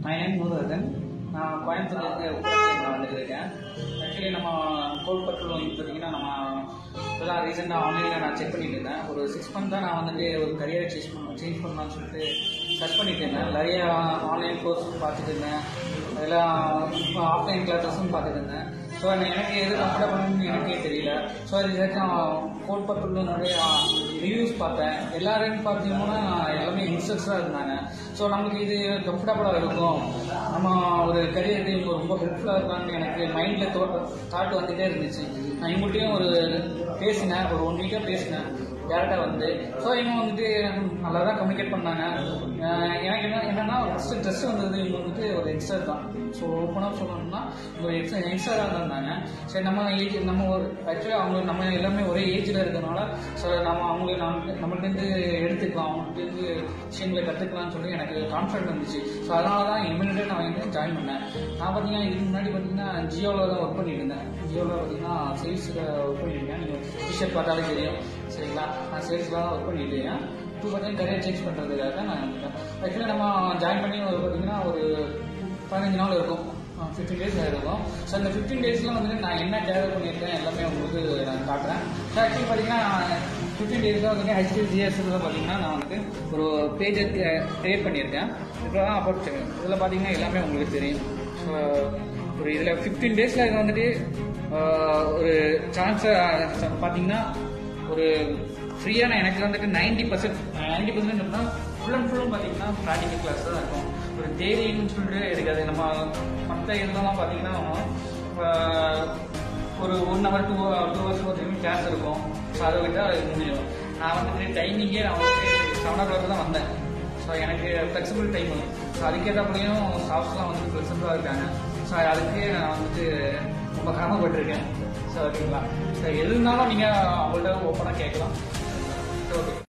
my name நூறுவர்தன் நான் கோயம்புத்தூர்லேருந்து உப்பரத்தில் வந்துருக்கேன் ஆக்சுவலி நம்ம கோல் பட்ரோல் வந்து பார்த்தீங்கன்னா நம்ம இப்போதான் ரீசெண்டாக ஆன்லைனில் நான் செக் பண்ணிட்டு இருந்தேன் ஒரு சிக்ஸ் மந்த் தான் நான் வந்துட்டு ஒரு கரியரை சேஞ்ச் பண்ண சேஞ்ச் பண்ணலாம்னு சொல்லிட்டு சர்ச் பண்ணிட்டு இருந்தேன் நிறைய ஆன்லைன் கோர்ஸ் பார்த்துட்டு இருந்தேன் அதெல்லாம் ஆஃப்லைன் கிளாஸஸும் பார்த்துட்டு இருந்தேன் ஸோ எனக்கு எது கம்ஃபர்டபுள்னு எனக்கே தெரியல ஸோ அது ஏதாச்சும் கோட் பட்ரோல் நிறைய ரிவ்யூஸ் பார்த்தேன் எல்லாரையும் பார்த்தீங்கன்னா எல்லாமே யங்ஸ்டர்ஸாக இருந்தாங்க ஸோ நமக்கு இது கம்ஃபர்டபுளாக இருக்கும் நம்ம ஒரு கரியருக்கு இவங்க ரொம்ப ஹெல்ப்ஃபுல்லாக இருக்கான்னு எனக்கு மைண்டில் தோ தாட் வந்துகிட்டே இருந்துச்சு நான் இவங்கள்ட்டையும் ஒரு பேசினேன் ஒரு ஒன் வீக்காக பேசினேன் டேரெக்டாக வந்து ஸோ இவங்க வந்துட்டு நல்லா தான் கம்யூனிகேட் பண்ணாங்க அஹ் எனக்கு என்ன என்னன்னா ஃபஸ்ட்டு ட்ரெஸ் வந்தது இவங்க வந்துட்டு ஒரு யங்ஸ்டர் தான் ஸோ ஓப்பனாக சொல்லணும்னா இவங்க யங்ஸ்டர் யங்ஸ்டராக தான் இருந்தாங்க சரி நம்ம ஏஜ் நம்ம ஒரு ஆக்சுவலி அவங்க நம்ம எல்லாமே ஒரே ஏஜில் இருக்கிறனால ஸோ நம்ம அவங்கள நம்ம நம்மள்டேருந்து எடுத்துக்கலாம் அவங்கள்ட்டேருந்து விஷயங்களை கற்றுக்கலாம்னு சொல்லி எனக்கு கான்ஃபிடன்ட் இருந்துச்சு ஸோ அதனால தான் இமீடியட்டாக நான் வந்து ஜாயின் பண்ணேன் நான் பார்த்தீங்கன்னா இதுக்கு முன்னாடி பார்த்தீங்கன்னா ஜியோவில் தான் ஒர்க் பண்ணிட்டு இருந்தேன் ஜியோவில் பார்த்தீங்கன்னா சேல்ஸில் ஒர்க் பண்ணிட்டு இருக்கேன் நீங்கள் டிஷர்ட் பார்த்தாலே தெரியும் சரிங்களா நான் சேல்ஸில் தான் ஒர்க் பண்ணிட்டு இருக்கேன் இப்போ பார்த்தீங்கன்னா கரியர் சேஞ்ச் பண்ணுறதுக்காக நான் வந்துட்டேன் ஆக்சுவலி நம்ம ஜாயின் பண்ணி ஒரு பார்த்தீங்கன்னா ஒரு பதினஞ்சு நாள் இருக்கும் ஃபிஃப்டீன் டேஸ் ஆகிருக்கும் ஸோ அந்த ஃபிஃப்டீன் டேஸில் வந்துட்டு நான் என்ன கேதர் பண்ணியிருக்கேன் எல்லாமே உங்களுக்கு நான் காட்டுறேன் ஸோ ஆக்சுவலி பார்த்தீங்கன்னா ஃபிஃப்டீன் டேஸில் வந்துட்டு ஹெச்டிஜிஎஸ்ல பார்த்தீங்கன்னா நான் வந்துட்டு ஒரு பேஜை கிரியேட் பண்ணியிருக்கேன் இப்போ தான் அப்போட் இதில் பார்த்தீங்கன்னா எல்லாமே உங்களுக்கு தெரியும் ஸோ ஒரு இதில் ஃபிஃப்டீன் டேஸில் இது வந்துட்டு ஆஹ், ஒரு சான்ஸை பார்த்தீங்கன்னா ஒரு ஃப்ரீயான எனக்கு வந்துட்டு நைன்டி பர்சன்ட் நைன்டி பர்சன்ட் அப்படின்னா ஃபுல் அண்ட் ஃபுல்லும் பார்த்தீங்கன்னா ப்ராக்டிக்கல் கிளாஸ் தான் இருக்கும் ஒரு தேரின்னு சொல்லிட்டு எடுக்காது நம்ம மற்ற இதெல்லாம் பார்த்தீங்கன்னா ஆஹ், ஒரு one hour two two hours பார்த்தீங்கன்னா கிளாஸ் இருக்கும் ஸோ அதை விட்டால் அது முடியும் நான் வந்துட்டு டைமிங்கே நான் வந்துட்டு செவன் ஓ கிளாக் தான் வந்தேன் ஸோ எனக்கு ஃப்ளெக்சிபிள் டைம் ஸோ அதுக்கேற்றபடியும் ஸ்டாஃப்ஸ்லாம் வந்து ஃப்ளெக்சிபிளாக இருக்காங்க ஸோ அதுக்கு நான் வந்துட்டு ரொம்ப கடமைப்பட்டிருக்கேன் ஸோ ஓகேங்களா ஸோ எது இருந்தாலும் நீங்கள் அவங்கள்ட்ட ஓப்பனாக கேட்கலாம் ஓகே